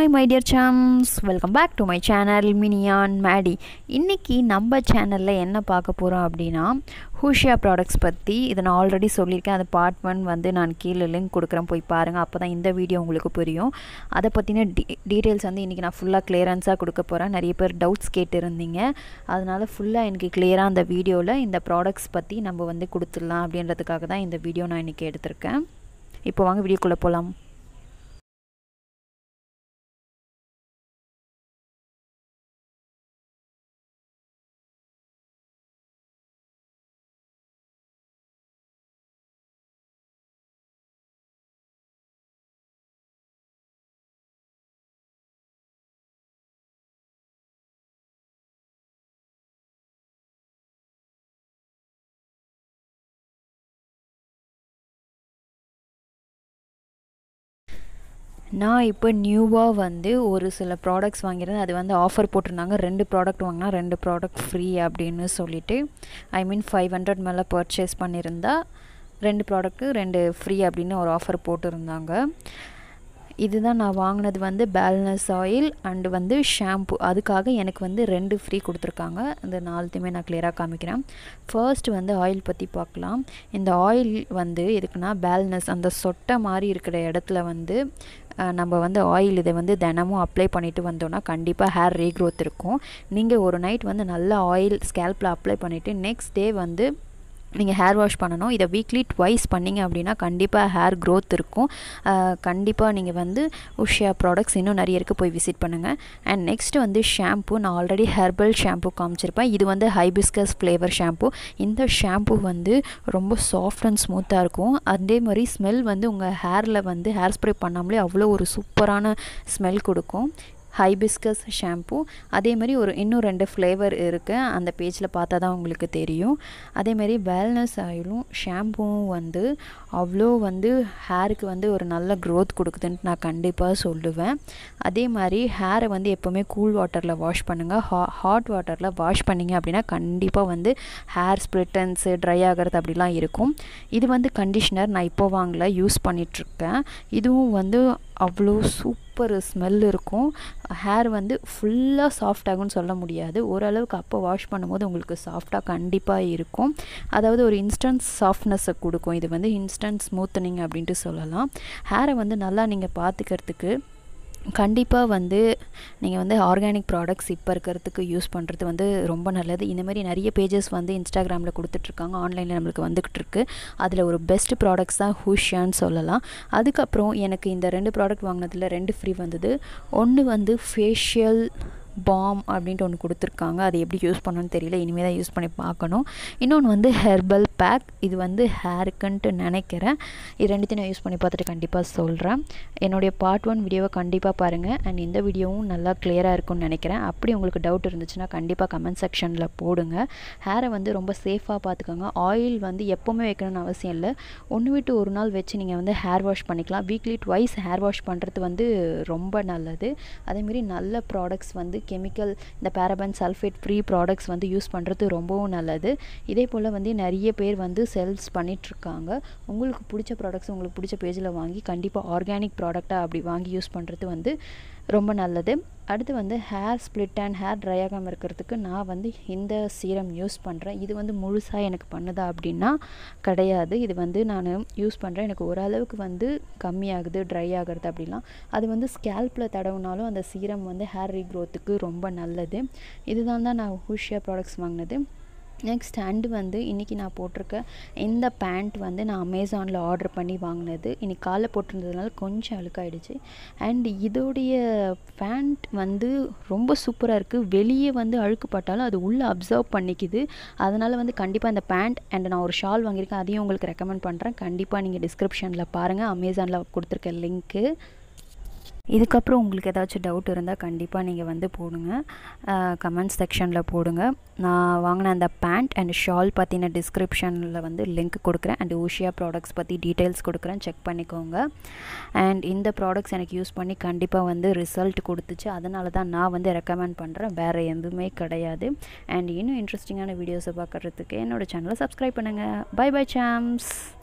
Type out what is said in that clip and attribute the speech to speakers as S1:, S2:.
S1: hi my dear chums welcome back to my channel Minion Maddy இன்றைக்கி நம்ம சேனலில் என்ன பார்க்க போகிறோம் அப்படின்னா ஹூஷியா ப்ராடக்ட்ஸ் பற்றி இதை நான் ஆல்ரெடி சொல்லியிருக்கேன் அது பார்ட் ஒன் வந்து நான் கீழே லிங்க் கொடுக்குறேன் போய் பாருங்கள் அப்போ தான் இந்த வீடியோ உங்களுக்கு புரியும் அதை பற்றின டீ டீட்டெயில்ஸ் வந்து இன்றைக்கி நான் ஃபுல்லாக கிளியரன்ஸாக கொடுக்க போகிறேன் நிறைய பேர் டவுட்ஸ் கேட்டிருந்தீங்க அதனால் ஃபுல்லாக எனக்கு கிளியராக அந்த வீடியோவில் இந்த ப்ராடக்ட்ஸ் பற்றி நம்ம வந்து கொடுத்துடலாம் அப்படின்றதுக்காக தான் இந்த வீடியோ நான் இன்றைக்கி எடுத்திருக்கேன் இப்போ வாங்க வீடியோக்குள்ளே போகலாம் நான் இப்போ நியூவாக வந்து ஒரு சில ப்ராடக்ட்ஸ் வாங்கியிருந்தேன் அது வந்து ஆஃபர் போட்டிருந்தாங்க ரெண்டு ப்ராடக்ட் வாங்கினா ரெண்டு ப்ராடக்ட் ஃப்ரீ அப்படின்னு சொல்லிட்டு ஐ மீன் ஃபைவ் ஹண்ட்ரட் மேலே பர்ச்சேஸ் பண்ணியிருந்தா ரெண்டு ப்ராடக்ட்டு ரெண்டு ஃப்ரீ அப்படின்னு ஒரு ஆஃபர் போட்டிருந்தாங்க இதுதான் நான் வாங்கினது வந்து பேலன்ஸ் ஆயில் அண்டு வந்து ஷாம்பு அதுக்காக எனக்கு வந்து ரெண்டு ஃப்ரீ கொடுத்துருக்காங்க இந்த நாலுத்தையுமே நான் கிளியராக காமிக்கிறேன் ஃபர்ஸ்ட் வந்து ஆயில் பற்றி பார்க்கலாம் இந்த ஆயில் வந்து எதுக்குன்னா பேலன்ஸ் அந்த சொட்டை மாதிரி இருக்கிற இடத்துல வந்து நம்ம வந்து ஆயில் இதை வந்து தினமும் அப்ளை பண்ணிவிட்டு வந்தோன்னா கண்டிப்பாக ஹேர் ரீக்ரோத் இருக்கும் நீங்கள் ஒரு நைட் வந்து நல்ல ஆயில் ஸ்கேல்பில் அப்ளை பண்ணிவிட்டு நெக்ஸ்ட் டே வந்து நீங்கள் ஹேர் வாஷ் பண்ணணும் இதை வீக்லி ட்வைஸ் பண்ணிங்க அப்படின்னா கண்டிப்பாக ஹேர் க்ரோத் இருக்கும் கண்டிப்பாக நீங்கள் வந்து உஷியா ப்ராடக்ட்ஸ் இன்னும் நிறைய இருக்குது போய் விசிட் பண்ணுங்கள் அண்ட் நெக்ஸ்ட் வந்து ஷாம்பு நான் ஆல்ரெடி ஹெர்பல் ஷாம்பு காமிச்சிருப்பேன் இது வந்து ஹைபிஸ்கஸ் ஃப்ளேவர் ஷாம்பு இந்த ஷாம்பு வந்து ரொம்ப சாஃப்ட் அண்ட் ஸ்மூத்தாக இருக்கும் அதே மாதிரி ஸ்மெல் வந்து உங்கள் ஹேரில் வந்து ஹேர் ஸ்ப்ரே பண்ணாமலே அவ்வளோ ஒரு சூப்பரான ஸ்மெல் கொடுக்கும் ஹைபிஸ்கஸ் ஷாம்பு அதே மாதிரி ஒரு இன்னும் ரெண்டு ஃப்ளேவர் இருக்குது அந்த பேஜில் பார்த்தா தான் உங்களுக்கு தெரியும் அதேமாரி வெல்னஸ் ஆயிலும் ஷாம்புவும் வந்து அவ்வளோ வந்து ஹேருக்கு வந்து ஒரு நல்ல க்ரோத் கொடுக்குதுன்ட்டு நான் கண்டிப்பாக சொல்லுவேன் அதே மாதிரி ஹேரை வந்து எப்போவுமே கூல் வாட்டரில் வாஷ் பண்ணுங்கள் ஹா ஹாட் வாட்டரில் வாஷ் பண்ணிங்க அப்படின்னா கண்டிப்பாக வந்து ஹேர் ஸ்ப்ளிட்டன்ஸு ட்ரை ஆகிறது அப்படிலாம் இருக்கும் இது வந்து கண்டிஷ்னர் நான் இப்போ வாங்கல யூஸ் பண்ணிகிட்ருக்கேன் இதுவும் வந்து அவ்வளோ சூப்பர் ஸ்மெல் இருக்கும் ஹேர் வந்து ஃபுல்லாக சாஃப்ட் ஆகும்னு சொல்ல முடியாது ஓரளவுக்கு அப்போ வாஷ் பண்ணும்போது உங்களுக்கு சாஃப்டாக கண்டிப்பாக இருக்கும் அதாவது ஒரு இன்ஸ்டன்ட் சாஃப்ட்னஸை கொடுக்கும் இது வந்து இன்ஸ்டன்ட் ஸ்மூத்தனிங் அப்படின்ட்டு சொல்லலாம் ஹேரை வந்து நல்லா நீங்கள் பார்த்துக்கிறதுக்கு கண்டிப்பாக வந்து நீங்கள் வந்து ஆர்கானிக் ப்ராடக்ட்ஸ் இப்போ இருக்கிறதுக்கு யூஸ் பண்ணுறது வந்து ரொம்ப நல்லது இந்த மாதிரி நிறைய பேஜஸ் வந்து இன்ஸ்டாகிராமில் கொடுத்துட்ருக்காங்க ஆன்லைனில் நம்மளுக்கு வந்துக்கிட்டு இருக்கு அதில் ஒரு பெஸ்ட் ப்ராடக்ட்ஸ் தான் ஹூஷியான்னு சொல்லலாம் அதுக்கப்புறம் எனக்கு இந்த ரெண்டு ப்ராடக்ட் வாங்கினதில் ரெண்டு ஃப்ரீ வந்தது ஒன்று வந்து ஃபேஷியல் பாம் அப்படின்ட்டு ஒன்று கொடுத்துருக்காங்க அது எப்படி யூஸ் பண்ணணும்னு தெரியல இனிமேல் தான் யூஸ் பண்ணி பார்க்கணும் இன்னொன்று வந்து ஹெர்பல் பேக் இது வந்து ஹேருக்குன்ட்டு நினைக்கிறேன் இது ரெண்டுத்தையும் நான் யூஸ் பண்ணி பார்த்துட்டு கண்டிப்பாக சொல்கிறேன் என்னுடைய பார்ட் ஒன் வீடியோவை கண்டிப்பாக பாருங்கள் அண்ட் இந்த வீடியோவும் நல்லா கிளியராக இருக்கும்னு நினைக்கிறேன் அப்படி உங்களுக்கு டவுட் இருந்துச்சுன்னா கண்டிப்பாக கமெண்ட் செக்ஷனில் போடுங்க ஹேரை வந்து ரொம்ப சேஃபாக பார்த்துக்கோங்க ஆயில் வந்து எப்போவுமே வைக்கணும்னு அவசியம் இல்லை ஒன்று விட்டு ஒரு நாள் வச்சு நீங்கள் வந்து ஹேர் வாஷ் பண்ணிக்கலாம் வீக்லி ட்வைஸ் ஹேர் வாஷ் பண்ணுறது வந்து ரொம்ப நல்லது அதேமாரி நல்ல ப்ராடக்ட்ஸ் வந்து கெமிக்கல் இந்த பேரபன் சல்ஃபேட் ஃப்ரீ ப்ராடக்ட்ஸ் வந்து யூஸ் பண்ணுறது ரொம்பவும் நல்லது இதே போல் வந்து நிறைய பேர் வந்து சேல்ஸ் பண்ணிகிட்ருக்காங்க உங்களுக்கு பிடிச்ச ப்ராடக்ட்ஸ் உங்களுக்கு பிடிச்ச பேஜில் வாங்கி கண்டிப்பாக ஆர்கானிக் ப்ராடக்டாக அப்படி வாங்கி யூஸ் பண்ணுறது வந்து ரொம்ப நல்லது அடுத்து வந்து hair split and hair dry ஆகாமல் இருக்கிறதுக்கு நான் வந்து இந்த சீரம் யூஸ் பண்ணுறேன் இது வந்து முழுசாக எனக்கு பண்ணுதா அப்படின்னா கிடையாது இது வந்து நான் யூஸ் பண்ணுறேன் எனக்கு ஓரளவுக்கு வந்து கம்மியாகுது ட்ரை ஆகிறது அப்படிலாம் அது வந்து ஸ்கேல்பில் தடவுனாலும் அந்த சீரம் வந்து ஹேர் ரீக்ரோத்துக்கு ரொம்ப நல்லது இதுதான் தான் நான் ஹூஷியா ப்ராடக்ட்ஸ் வாங்கினது நெக்ஸ்ட் அண்டு வந்து இன்றைக்கி நான் போட்டிருக்க இந்த பேண்ட் வந்து நான் அமேசானில் ஆர்டர் பண்ணி வாங்கினது இன்றைக்கி காலைல போட்டிருந்ததுனால கொஞ்சம் அழுக்காயிடுச்சு அண்ட் இதோடைய பேண்ட் வந்து ரொம்ப சூப்பராக இருக்குது வெளியே வந்து அழுக்கு பட்டாலும் அது உள்ளே அப்சர்வ் பண்ணிக்குது அதனால் வந்து கண்டிப்பாக இந்த பேண்ட் அண்ட் நான் ஒரு ஷால் வாங்கியிருக்கேன் அதையும் உங்களுக்கு ரெக்கமெண்ட் பண்ணுறேன் கண்டிப்பாக நீங்கள் டிஸ்கிரிப்ஷனில் பாருங்கள் அமேசானில் கொடுத்துருக்க லிங்க்கு இதுக்கப்புறம் உங்களுக்கு ஏதாச்சும் டவுட் இருந்தால் கண்டிப்பாக நீங்கள் வந்து போடுங்க கமெண்ட்ஸ் செக்ஷனில் போடுங்க நான் வாங்கின அந்த பேண்ட் அண்ட் ஷால் பற்றின டிஸ்கிரிப்ஷனில் வந்து லிங்க் கொடுக்குறேன் அண்ட் ஊஷியா ப்ராடக்ட்ஸ் பற்றி டீட்டெயில்ஸ் கொடுக்குறேன் செக் பண்ணிக்கோங்க அண்ட் இந்த ப்ராடக்ட்ஸ் எனக்கு யூஸ் பண்ணி கண்டிப்பாக வந்து ரிசல்ட் கொடுத்துச்சு அதனால தான் நான் வந்து ரெக்கமெண்ட் பண்ணுறேன் வேறு எதுவுமே கிடையாது அண்ட் இன்னும் இன்ட்ரெஸ்டிங்கான வீடியோஸை பார்க்குறதுக்கு என்னோடய சேனலை சப்ஸ்கிரைப் பண்ணுங்கள் பை பை சாம்ஸ்